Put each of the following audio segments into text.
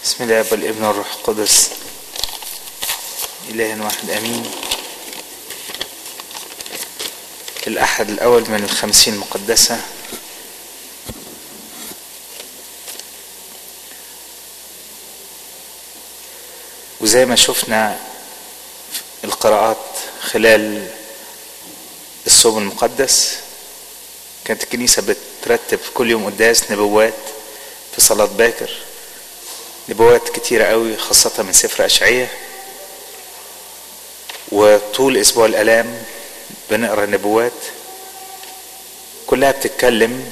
بسم الله والابن والروح القدس إله واحد أمين الأحد الأول من الخمسين المقدسة وزي ما شفنا القراءات خلال الصوم المقدس كانت الكنيسة بترتب كل يوم قداس نبوات في صلاة باكر نبوات كتيرة قوي خاصة من سفر أشعية وطول أسبوع الآلام بنقرا نبوات كلها بتتكلم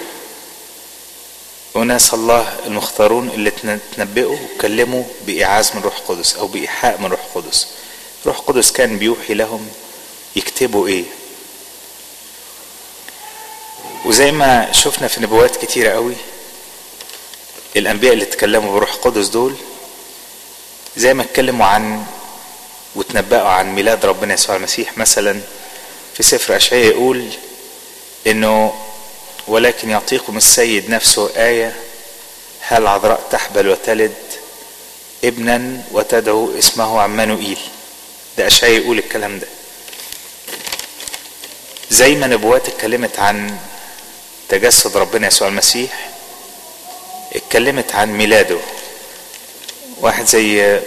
وناس الله المختارون اللي تنبئوا وكلموا بإيعاز من روح قدس أو بإيحاء من روح قدس روح قدس كان بيوحي لهم يكتبوا إيه وزي ما شفنا في نبوات كتيرة قوي الأنبياء اللي اتكلموا بروح قدس دول زي ما اتكلموا عن وتنبأوا عن ميلاد ربنا يسوع المسيح مثلا في سفر أشعياء يقول إنه ولكن يعطيكم السيد نفسه آية هل عذراء تحبل وتلد ابنا وتدعو اسمه عمانوئيل ده أشعياء يقول الكلام ده زي ما نبوات اتكلمت عن تجسد ربنا يسوع المسيح اتكلمت عن ميلاده واحد زي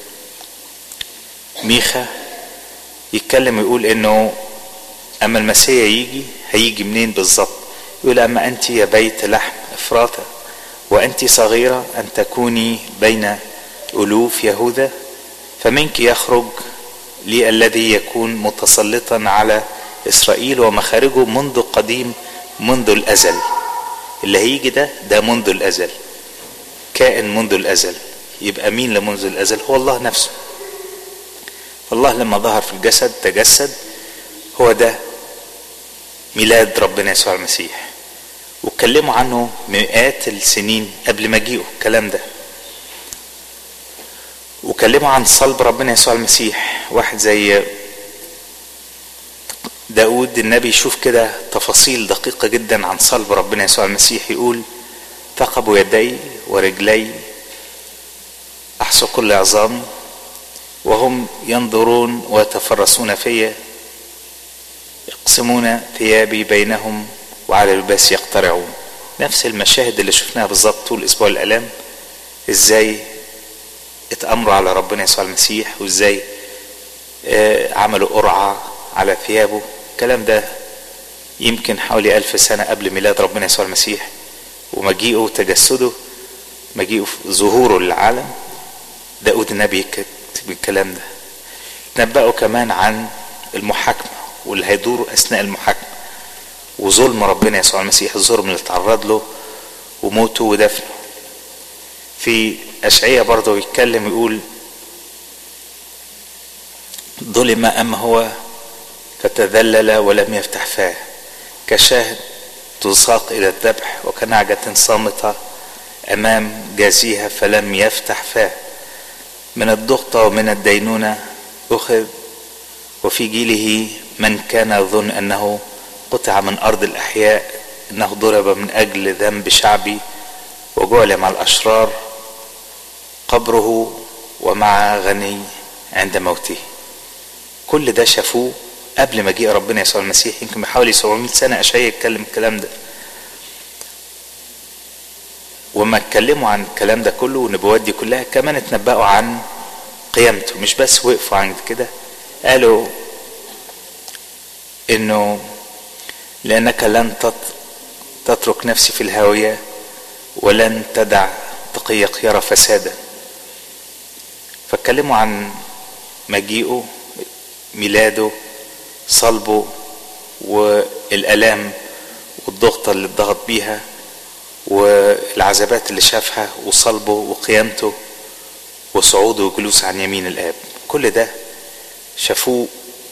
ميخا يتكلم يقول انه اما المسيح يجي هيجي منين بالظبط يقول اما انت يا بيت لحم افراطه وانت صغيره ان تكوني بين الوف يهوذا فمنك يخرج لي الذي يكون متسلطا على اسرائيل ومخارجه منذ قديم منذ الازل اللي هيجي ده ده منذ الازل كائن منذ الازل يبقى مين لمنذ الازل هو الله نفسه الله لما ظهر في الجسد تجسد هو ده ميلاد ربنا يسوع المسيح واتكلموا عنه مئات السنين قبل مجيئه الكلام ده وكلموا عن صلب ربنا يسوع المسيح واحد زي داود النبي يشوف كده تفاصيل دقيقة جدا عن صلب ربنا يسوع المسيح يقول ثقبوا يدي ورجلي أحصوا كل عظامي وهم ينظرون ويتفرسون في يقسمون ثيابي بينهم وعلى الباس يقترعون نفس المشاهد اللي شفناها بالظبط طول اسبوع الالام ازاي اتامروا على ربنا يسوع المسيح وازاي آه عملوا قرعه على ثيابه الكلام ده يمكن حوالي ألف سنة قبل ميلاد ربنا يسوع المسيح ومجيئه وتجسده مجيئه ظهوره للعالم داود النبي يكتب الكلام ده تنبأوا كمان عن المحاكمة واللي هيدور أثناء المحاكمة وظلم ربنا يسوع المسيح الظلم اللي تعرض له وموته ودفنه في أشعية برضه يتكلم يقول ظلم أما هو فتذلل ولم يفتح فاه كشاه تساق إلى الذبح وكنعجة صامتة أمام جازيها فلم يفتح فاه من الضغطة ومن الدينونة أخذ وفي جيله من كان يظن أنه قطع من أرض الأحياء أنه ضرب من أجل ذنب شعبي وجعل مع الأشرار قبره ومع غني عند موته كل ده شافوه قبل مجيء ربنا يسوع المسيح يمكن بحوالي 700 سنة أشعياء يتكلم الكلام ده وما اتكلموا عن الكلام ده كله والنبوات دي كلها كمان اتنبأوا عن قيامته مش بس وقفوا عند كده قالوا انه لانك لن تترك نفسي في الهاوية ولن تدع تقيك يرى فسادا فاتكلموا عن مجيئه ميلاده صلبه والالام والضغطه اللي اتضغط بيها والعذابات اللي شافها وصلبه وقيامته وصعوده وجلوسه عن يمين الاب كل ده شافوه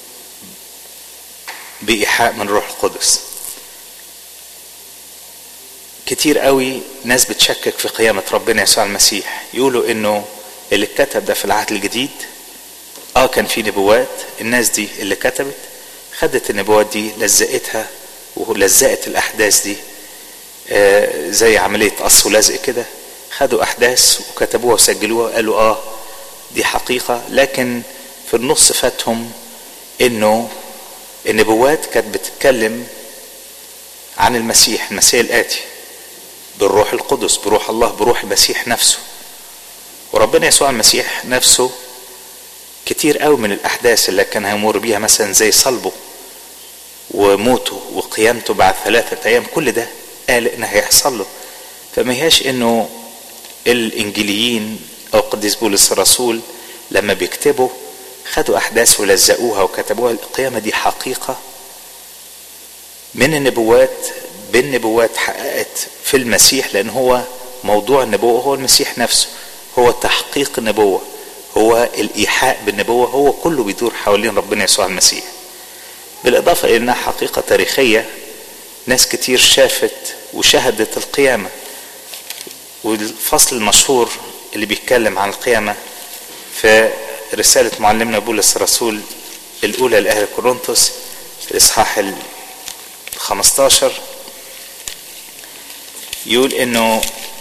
بإيحاء من روح القدس كتير قوي ناس بتشكك في قيامة ربنا يسوع المسيح يقولوا انه اللي اتكتب ده في العهد الجديد اه كان في نبوات الناس دي اللي كتبت خدت النبوات دي لزقتها ولزقت الاحداث دي آه زي عملية قص ولزق كده خدوا احداث وكتبوها وسجلوها وقالوا اه دي حقيقة لكن في النص فاتهم انه النبوات كانت بتتكلم عن المسيح المسيح الآتي بالروح القدس بروح الله بروح المسيح نفسه وربنا يسوع المسيح نفسه كتير قوي من الأحداث اللي كان هيمر بيها مثلا زي صلبه وموته وقيامته بعد ثلاثة أيام كل ده قال إن هيحصل له فما هياش إنه الإنجيليين أو قديس بولس الرسول لما بيكتبوا خدوا أحداث ولزقوها وكتبوها القيامة دي حقيقة من النبوات بالنبوات حققت في المسيح لأن هو موضوع النبوة هو المسيح نفسه هو تحقيق النبوة هو الإيحاء بالنبوة هو كله بيدور حوالين ربنا يسوع المسيح بالإضافة إلى أنها حقيقة تاريخية ناس كتير شافت وشهدت القيامة والفصل المشهور اللي بيتكلم عن القيامة في رسالة معلمنا بولس الرسول الأولى لأهل كورنثوس الإصحاح ال 15 يقول إنه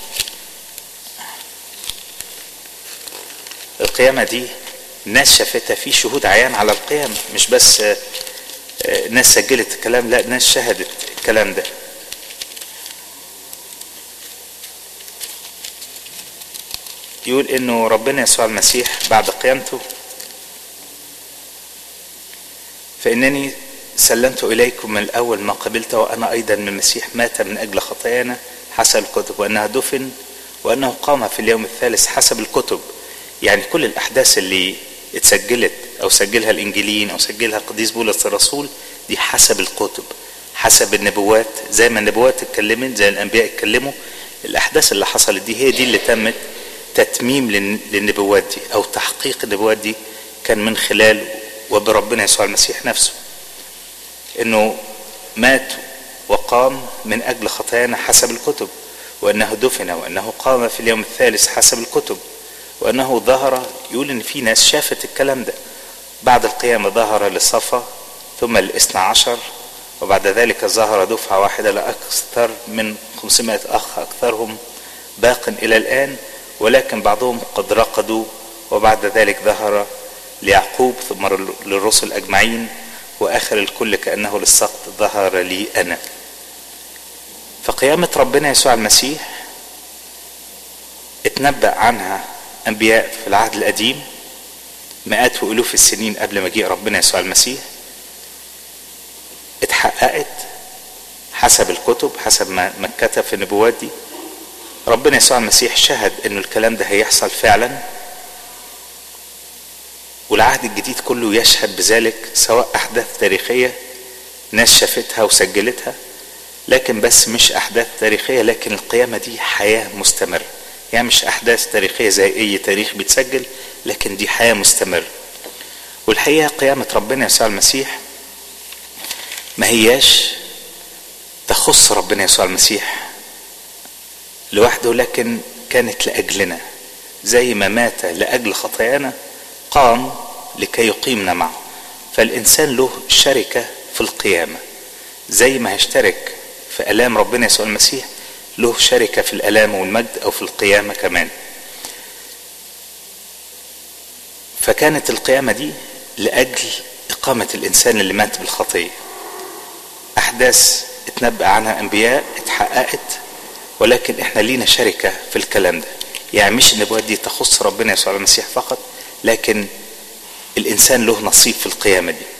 القيامة دي ناس شافتها في شهود عيان على القيامة مش بس ناس سجلت الكلام لا ناس شهدت الكلام ده يقول انه ربنا يسوع المسيح بعد قيامته فانني سلمت اليكم من الاول ما قبلته وانا ايضا من المسيح مات من اجل خطايانا حسب الكتب وانها دفن وانه قام في اليوم الثالث حسب الكتب يعني كل الاحداث اللي اتسجلت او سجلها الانجيليين او سجلها القديس بولس الرسول دي حسب الكتب حسب النبوات زي ما النبوات اتكلمت زي الانبياء اتكلموا الاحداث اللي حصلت دي هي دي اللي تمت تتميم للنبوات دي او تحقيق النبوات دي كان من خلال وبربنا يسوع المسيح نفسه انه مات وقام من اجل خطايانا حسب الكتب وانه دفن وانه قام في اليوم الثالث حسب الكتب وانه ظهر يقول ان في ناس شافت الكلام ده بعد القيامه ظهر لصفا ثم الاثنى عشر وبعد ذلك ظهر دفعه واحده لاكثر من 500 اخ اكثرهم باق الى الان ولكن بعضهم قد رقدوا وبعد ذلك ظهر ليعقوب ثم للرسل اجمعين واخر الكل كانه للسقط ظهر لي انا فقيامه ربنا يسوع المسيح اتنبأ عنها انبياء في العهد القديم مئات والوف السنين قبل مجيء ربنا يسوع المسيح اتحققت حسب الكتب حسب ما ما اتكتب في النبوات دي ربنا يسوع المسيح شهد انه الكلام ده هيحصل فعلا والعهد الجديد كله يشهد بذلك سواء احداث تاريخيه ناس شافتها وسجلتها لكن بس مش احداث تاريخيه لكن القيامه دي حياه مستمره يعني مش احداث تاريخيه زي اي تاريخ بيتسجل لكن دي حياه مستمره والحقيقه قيامه ربنا يسوع المسيح ما هياش تخص ربنا يسوع المسيح لوحده لكن كانت لاجلنا زي ما مات لاجل خطايانا قام لكي يقيمنا معه فالانسان له شركه في القيامه زي ما هيشترك في الام ربنا يسوع المسيح له شركه في الالام والمجد او في القيامه كمان فكانت القيامه دي لاجل اقامه الانسان اللي مات بالخطيه احداث اتنبأ عنها انبياء اتحققت ولكن احنا لينا شركه في الكلام ده يعني مش النبوات دي تخص ربنا يسوع المسيح فقط لكن الانسان له نصيب في القيامه دي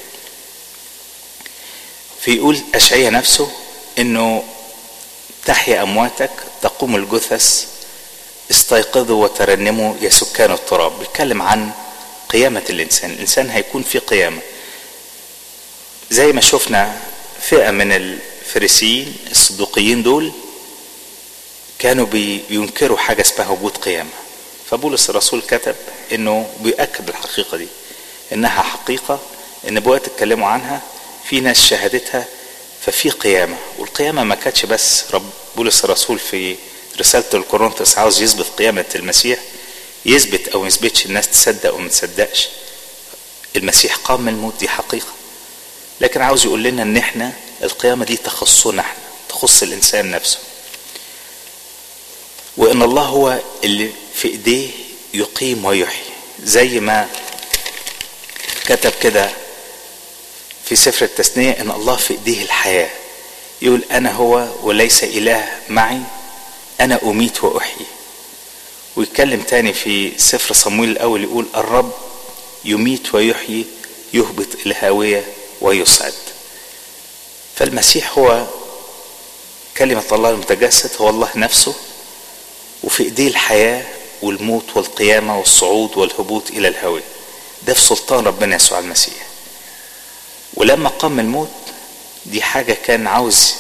فيقول اشعيا نفسه انه تحيا امواتك تقوم الجثث استيقظوا وترنموا يا سكان التراب بيتكلم عن قيامة الإنسان الإنسان هيكون في قيامة زي ما شفنا فئة من الفريسيين الصدوقيين دول كانوا بينكروا حاجة اسمها وجود قيامة فبولس الرسول كتب انه بيأكد الحقيقة دي انها حقيقة النبوات اتكلموا عنها في ناس شهدتها ففي قيامة والقيامة ما كانتش بس رب بولس الرسول في رسالته لكورنثوس عاوز يثبت قيامة المسيح يثبت او ما يثبتش الناس تصدق او ما تصدقش المسيح قام من الموت دي حقيقة لكن عاوز يقول لنا ان احنا القيامة دي تخصنا احنا تخص الانسان نفسه وان الله هو اللي في ايديه يقيم ويحيي زي ما كتب كده في سفر التثنية ان الله في ايديه الحياة يقول انا هو وليس اله معي انا اميت واحيي ويتكلم تاني في سفر صمويل الاول يقول الرب يميت ويحيي يهبط الهاوية ويسعد فالمسيح هو كلمة الله المتجسد هو الله نفسه وفي ايديه الحياة والموت والقيامة والصعود والهبوط إلى الهوية ده في سلطان ربنا يسوع المسيح ولما قام الموت دي حاجة كان عاوز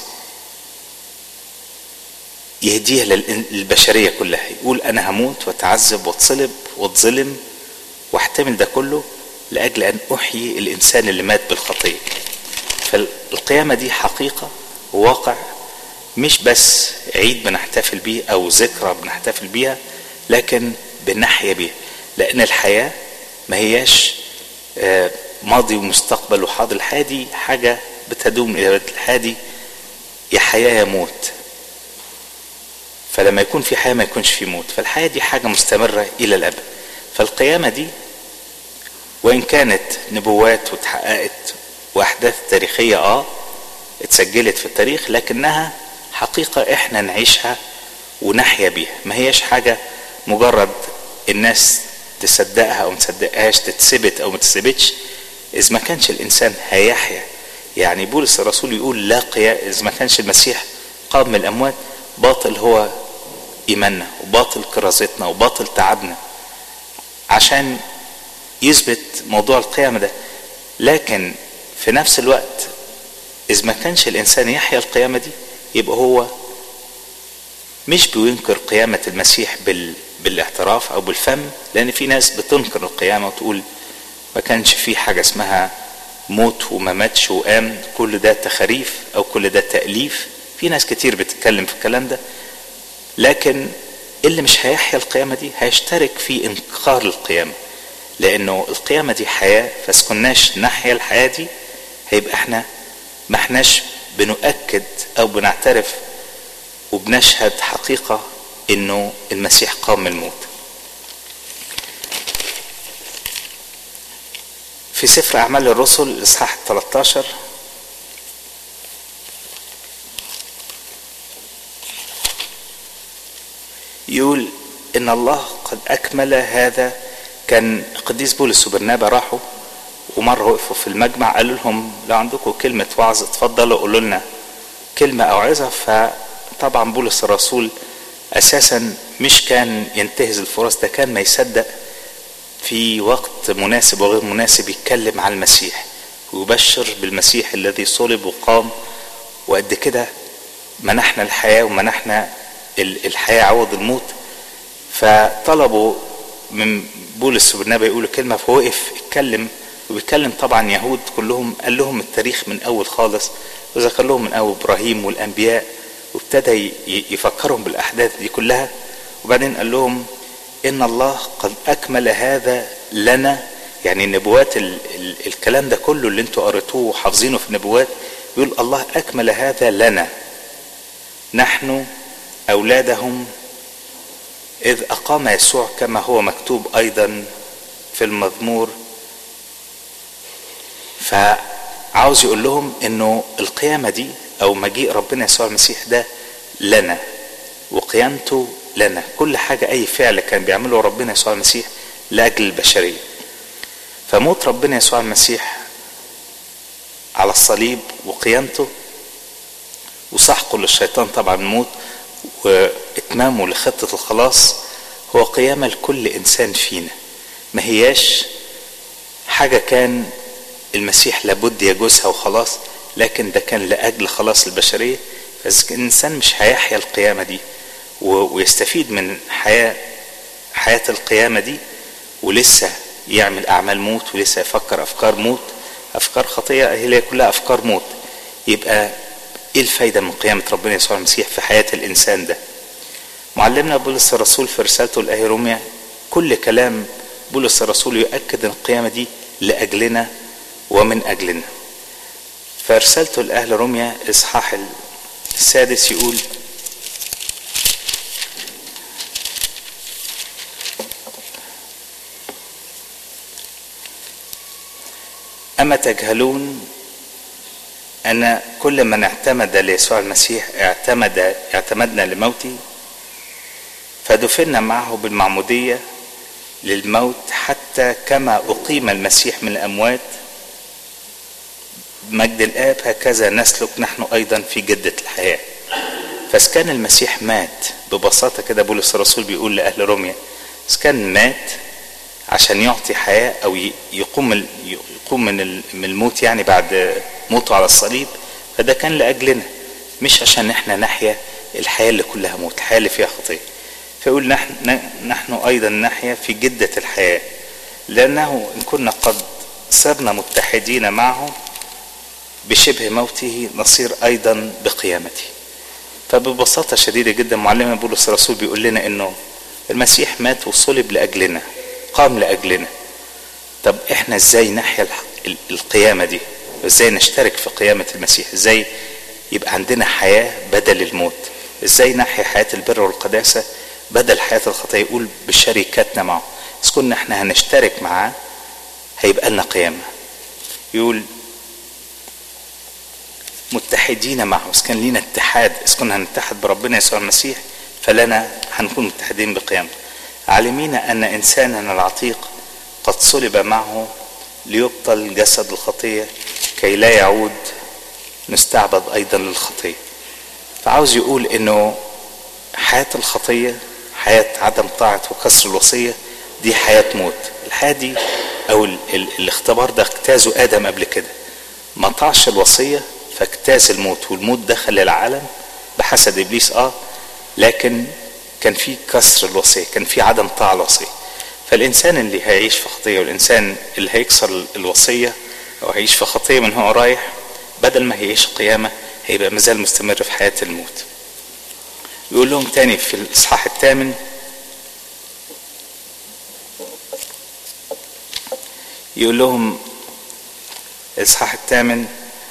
يهديها للبشرية كلها يقول أنا هموت وأتعذب وأتصلب وأتظلم واحتمل ده كله لأجل أن أحيي الإنسان اللي مات بالخطية فالقيامة دي حقيقة وواقع مش بس عيد بنحتفل بيه أو ذكرى بنحتفل بيها لكن بنحيا بيها لأن الحياة ما هياش ماضي ومستقبل وحاضر الحياة دي حاجة بتدوم إلى الحياة دي يا حياة يا موت فلما يكون في حياة ما يكونش في موت فالحياة دي حاجة مستمرة إلى الأبد فالقيامة دي وإن كانت نبوات وتحققت وأحداث تاريخية آه اتسجلت في التاريخ لكنها حقيقة إحنا نعيشها ونحيا بيها ما هياش حاجة مجرد الناس تصدقها أو ما تصدقهاش تتثبت أو ما تتثبتش إذا ما كانش الإنسان هيحيا يعني بولس الرسول يقول لا قيا إذا ما كانش المسيح قام من الأموات باطل هو إيماننا وباطل كرازتنا وباطل تعبنا عشان يثبت موضوع القيامة ده لكن في نفس الوقت إذا ما كانش الإنسان يحيا القيامة دي يبقى هو مش بينكر قيامة المسيح بال... بالاعتراف أو بالفم لأن في ناس بتنكر القيامة وتقول ما كانش في حاجة اسمها موت وما ماتش وقام كل ده تخاريف أو كل ده تأليف في ناس كتير بتتكلم في الكلام ده لكن اللي مش هيحيا القيامة دي هيشترك في انكار القيامة لأنه القيامة دي حياة فاسكناش نحيا الحياة دي هيبقى احنا ما احناش بنؤكد أو بنعترف وبنشهد حقيقة انه المسيح قام من الموت في سفر اعمال الرسل الاصحاح 13 يقول ان الله قد اكمل هذا كان قديس بولس وبرنابا راحوا ومره وقفوا في المجمع قالوا لهم لو عندكم كلمه وعظ اتفضلوا قولوا لنا كلمه او عظه فطبعا بولس الرسول اساسا مش كان ينتهز الفرص ده كان ما يصدق في وقت مناسب وغير مناسب يتكلم عن المسيح ويبشر بالمسيح الذي صلب وقام وقد كده منحنا الحياة ومنحنا الحياة عوض الموت فطلبوا من بولس وبرنابا يقولوا كلمة فوقف اتكلم وبيتكلم طبعا يهود كلهم قال لهم التاريخ من أول خالص وذكر لهم من أول إبراهيم والأنبياء وابتدى يفكرهم بالاحداث دي كلها وبعدين قال لهم ان الله قد اكمل هذا لنا يعني النبوات ال ال الكلام ده كله اللي انتوا قريتوه وحافظينه في النبوات يقول الله اكمل هذا لنا نحن اولادهم اذ اقام يسوع كما هو مكتوب ايضا في المزمور فعاوز يقول لهم انه القيامه دي او مجيء ربنا يسوع المسيح ده لنا وقيامته لنا كل حاجة اي فعل كان بيعمله ربنا يسوع المسيح لاجل البشرية فموت ربنا يسوع المسيح على الصليب وقيامته وسحقه للشيطان طبعا موت واتمامه لخطة الخلاص هو قيامة لكل انسان فينا ما هياش حاجة كان المسيح لابد يجوزها وخلاص لكن ده كان لأجل خلاص البشرية فالإنسان مش هيحيا القيامة دي ويستفيد من حياة حياة القيامة دي ولسه يعمل أعمال موت ولسه يفكر أفكار موت أفكار خطية هي كلها أفكار موت يبقى إيه الفايدة من قيامة ربنا يسوع المسيح في حياة الإنسان ده معلمنا بولس الرسول في رسالته لأهل روميا كل كلام بولس الرسول يؤكد أن القيامة دي لأجلنا ومن أجلنا فرسالته لأهل روميا إصحاح السادس يقول أما تجهلون أن كل من اعتمد ليسوع المسيح اعتمد اعتمدنا لموته فدفنا معه بالمعمودية للموت حتى كما أقيم المسيح من الأموات مجد الآب هكذا نسلك نحن أيضا في جدة الحياة فإذا كان المسيح مات ببساطة كده بولس الرسول بيقول لأهل روميا إذا كان مات عشان يعطي حياة أو يقوم يقوم من من الموت يعني بعد موته على الصليب فده كان لأجلنا مش عشان احنا نحيا الحياة اللي كلها موت الحياة اللي فيها خطية فيقول نحن, نحن أيضا نحيا في جدة الحياة لأنه إن كنا قد صرنا متحدين معه بشبه موته نصير أيضا بقيامته فببساطة شديدة جدا معلمنا بولس الرسول بيقول لنا إنه المسيح مات وصلب لأجلنا قام لأجلنا طب إحنا إزاي نحيا القيامة دي إزاي نشترك في قيامة المسيح إزاي يبقى عندنا حياة بدل الموت إزاي نحيا حياة البر والقداسة بدل حياة الخطية يقول بشركتنا معه إذا كنا إحنا هنشترك معاه هيبقى لنا قيامة يقول متحدين معه إذا كان لينا اتحاد إذا كنا هنتحد بربنا يسوع المسيح فلنا هنكون متحدين بقيامته عالمين أن إنساننا العتيق قد صلب معه ليبطل جسد الخطية كي لا يعود نستعبد أيضا للخطية فعاوز يقول إنه حياة الخطية حياة عدم طاعة وكسر الوصية دي حياة موت الحياة دي أو ال ال الاختبار ده اجتازه آدم قبل كده ما طاعش الوصية فاجتاز الموت والموت دخل العالم بحسد إبليس آه لكن كان في كسر الوصية كان في عدم طاعة الوصية فالإنسان اللي هيعيش في خطية والإنسان اللي هيكسر الوصية أو هيعيش في خطية من هو رايح بدل ما هيعيش قيامة هيبقى مازال مستمر في حياة الموت يقول لهم تاني في الإصحاح الثامن يقول لهم الإصحاح الثامن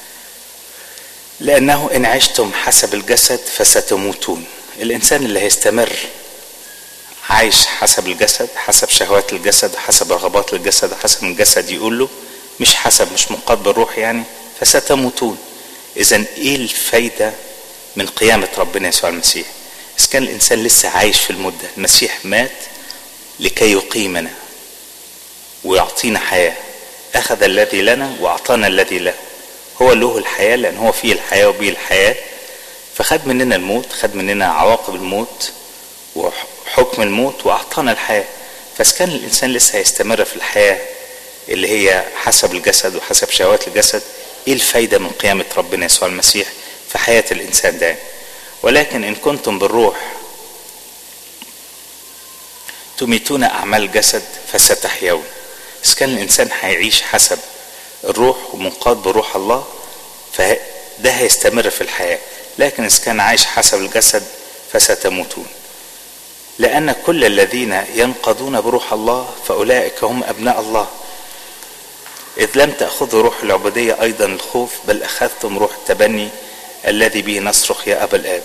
لأنه إن عشتم حسب الجسد فستموتون الإنسان اللي هيستمر عايش حسب الجسد حسب شهوات الجسد حسب رغبات الجسد حسب الجسد يقول له مش حسب مش منقاد بالروح يعني فستموتون إذا إيه الفايدة من قيامة ربنا يسوع المسيح إذا كان الإنسان لسه عايش في المدة المسيح مات لكي يقيمنا ويعطينا حياة أخذ الذي لنا وأعطانا الذي له هو له الحياة لأن هو فيه الحياة وبيه الحياة فخد مننا الموت خد مننا عواقب الموت وحكم الموت وأعطانا الحياة فإذا كان الإنسان لسه هيستمر في الحياة اللي هي حسب الجسد وحسب شهوات الجسد إيه الفايدة من قيامة ربنا يسوع المسيح في حياة الإنسان ده ولكن إن كنتم بالروح تميتون أعمال الجسد فستحيون إذا كان الإنسان هيعيش حسب الروح ومنقاد بروح الله فده هيستمر في الحياة لكن إذا كان عايش حسب الجسد فستموتون لأن كل الذين ينقضون بروح الله فأولئك هم أبناء الله إذ لم تأخذوا روح العبودية أيضا الخوف بل أخذتم روح التبني الذي به نصرخ يا أبا الآب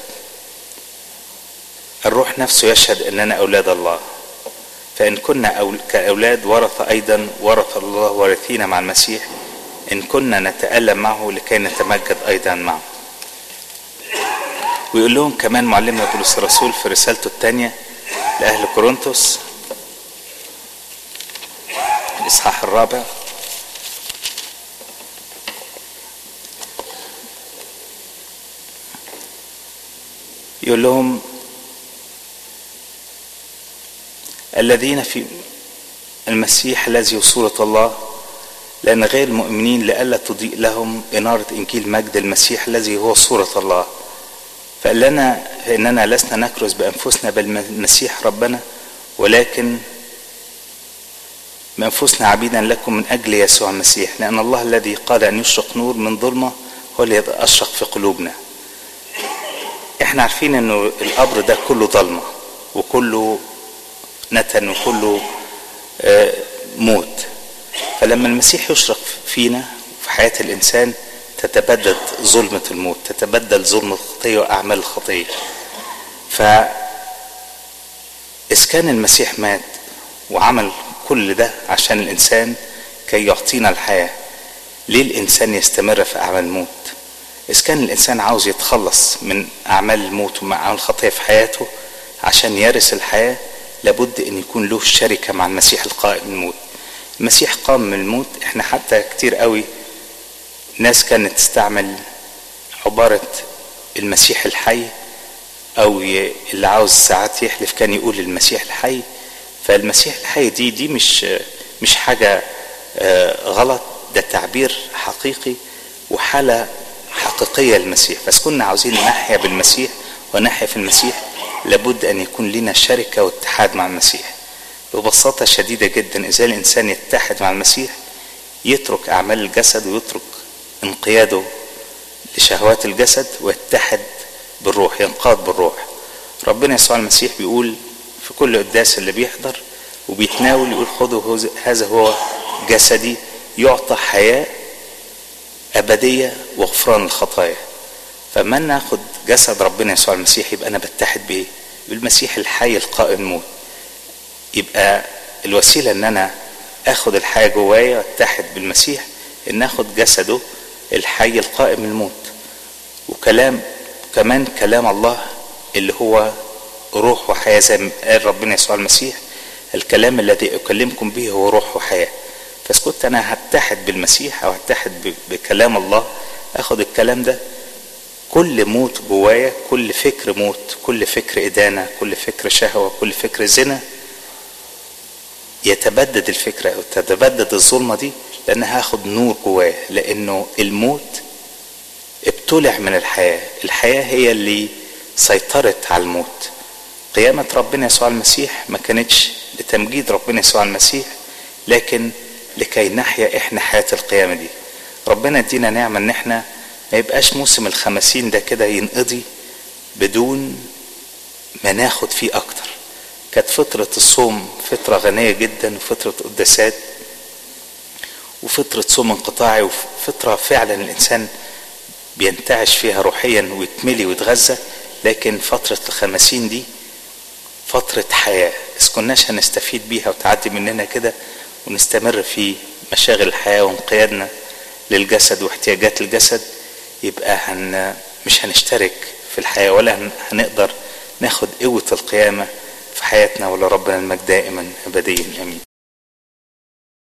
الروح نفسه يشهد أننا أولاد الله فإن كنا أول كأولاد ورث أيضا ورث الله وارثين مع المسيح إن كنا نتألم معه لكي نتمجد أيضا معه ويقول لهم كمان معلمنا بولس الرسول في رسالته الثانية لأهل كورنثوس الإصحاح الرابع يقول لهم الذين في المسيح الذي صورة الله لأن غير المؤمنين لئلا تضيء لهم إنارة إنجيل مجد المسيح الذي هو صورة الله فقال لنا فإننا لسنا نكرز بأنفسنا بل المسيح ربنا ولكن بأنفسنا عبيدا لكم من أجل يسوع المسيح لأن الله الذي قال أن يشرق نور من ظلمة هو الذي أشرق في قلوبنا احنا عارفين انه القبر ده كله ضلمة وكله نتن وكله موت فلما المسيح يشرق فينا في حياة الإنسان تتبدد ظلمة الموت تتبدل ظلم الخطية وأعمال الخطية ف إذ كان المسيح مات وعمل كل ده عشان الإنسان كي يعطينا الحياة ليه الانسان يستمر في اعمال الموت اذا كان الانسان عاوز يتخلص من اعمال الموت ومن اعمال الخطيه في حياته عشان يرث الحياه لابد ان يكون له شركه مع المسيح القائم من الموت المسيح قام من الموت احنا حتى كتير قوي ناس كانت تستعمل عباره المسيح الحي او اللي عاوز ساعات يحلف كان يقول المسيح الحي فالمسيح الحي دي دي مش مش حاجه غلط ده تعبير حقيقي وحاله حقيقيه للمسيح بس كنا عاوزين نحيا بالمسيح ونحيا في المسيح لابد ان يكون لنا شركه واتحاد مع المسيح ببساطه شديده جدا اذا الانسان يتحد مع المسيح يترك اعمال الجسد ويترك انقياده لشهوات الجسد ويتحد بالروح ينقاد بالروح ربنا يسوع المسيح بيقول في كل قداس اللي بيحضر وبيتناول يقول خذوا هذا هو جسدي يعطى حياة أبدية وغفران الخطايا فما ناخد جسد ربنا يسوع المسيح يبقى أنا بتحد بإيه؟ بالمسيح الحي القائم الموت يبقى الوسيلة إن أنا آخد الحياة جوايا وأتحد بالمسيح إن آخد جسده الحي القائم الموت وكلام كمان كلام الله اللي هو روح وحياة زي ما قال ربنا يسوع المسيح الكلام الذي أكلمكم به هو روح وحياة بس كنت أنا هتحد بالمسيح أو هتحد بكلام الله أخد الكلام ده كل موت جوايا كل فكر موت كل فكر إدانة كل فكر شهوة كل فكر زنا يتبدد الفكرة أو تتبدد الظلمة دي لأن هاخد نور جوايا لأنه الموت ابتلع من الحياة الحياة هي اللي سيطرت على الموت قيامة ربنا يسوع المسيح ما كانتش لتمجيد ربنا يسوع المسيح لكن لكي نحيا احنا حياة القيامة دي ربنا ادينا نعمة ان احنا ما يبقاش موسم الخمسين ده كده ينقضي بدون ما ناخد فيه اكتر كانت فترة الصوم فترة غنية جدا وفترة قداسات وفترة صوم انقطاعي وفترة فعلا الانسان بينتعش فيها روحيا ويتملي ويتغذى لكن فترة الخمسين دي فترة حياة إذا كناش هنستفيد بيها وتعدي مننا كده ونستمر في مشاغل الحياة وانقيادنا للجسد واحتياجات الجسد يبقى هن مش هنشترك في الحياة ولا هنقدر ناخد قوة القيامة في حياتنا ولربنا المجد دائما أبديا آمين